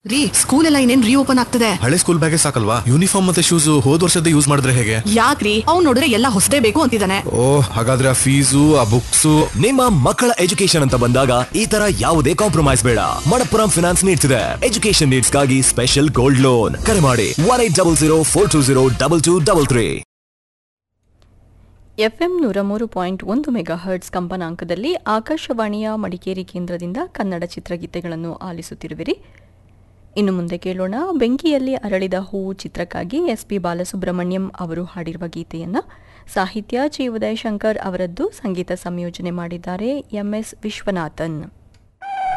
ರೀ ಸ್ಕೂಲ್ ಎಲ್ಲ ಇನ್ನೇನ್ ರೀಓಪನ್ ಆಗ್ತದೆ ಹಳೆ ಸ್ಕೂಲ್ ಬ್ಯಾಗೇ ಸಾಕಲ್ವಾ ಯೂನಿಫಾರ್ಮ್ ಮತ್ತೆ ಶೂಸ್ ಹೋದ್ ವರ್ಷದ ಯೂಸ್ ಮಾಡಿದ್ರೆ ಹೇಗೆ ಯಾಕ್ರಿ ಅವ್ನ್ ನೋಡಿದ್ರೆ ಎಲ್ಲ ಹೊಸದೇ ಬೇಕು ಅಂತಿದ್ದಾನೆ ಓ ಹಾಗಾದ್ರೆ ಆ ಫೀಸು ಆ ಬುಕ್ಸು ನಿಮ್ಮ ಮಕ್ಕಳ ಎಜುಕೇಶನ್ ಅಂತ ಬಂದಾಗ ಈ ತರ ಯಾವುದೇ ಕಾಂಪ್ರಮೈಸ್ ಬೇಡ ಮಣಪ್ಪುರಂ ಫಿನಾನ್ಸ್ ನೀಡ್ತಿದೆ ಎಜುಕೇಶನ್ ನೀಡ್ಸ್ ಗಾಗಿ ಸ್ಪೆಷಲ್ ಗೋಲ್ಡ್ ಲೋನ್ ಕರೆ ಮಾಡಿ one eight double zero four two zero double two double three FM ನೂರ ಮೂರು ಪಾಯಿಂಟ್ ಒಂದು ಮೆಗಾ ಹರ್ಟ್ಸ್ ಕಂಪನಾಂಕದಲ್ಲಿ ಆಕಾಶವಾಣಿಯ ಮಡಿಕೇರಿ ಕೇಂದ್ರದಿಂದ ಕನ್ನಡ ಚಿತ್ರಗೀತೆಗಳನ್ನು ಆಲಿಸುತ್ತಿರುವಿರಿ ಇನ್ನು ಮುಂದೆ ಕೇಳೋಣ ಬೆಂಕಿಯಲ್ಲಿ ಅರಳಿದ ಹೂವು ಚಿತ್ರಕ್ಕಾಗಿ ಎಸ್ ಪಿ ಬಾಲಸುಬ್ರಹ್ಮಣ್ಯಂ ಅವರು ಹಾಡಿರುವ ಗೀತೆಯನ್ನು ಸಾಹಿತ್ಯ ಜಿ ಉದಯಶಂಕರ್ ಅವರದ್ದು ಸಂಗೀತ ಸಂಯೋಜನೆ ಮಾಡಿದ್ದಾರೆ ಎಂಎಸ್ ವಿಶ್ವನಾಥನ್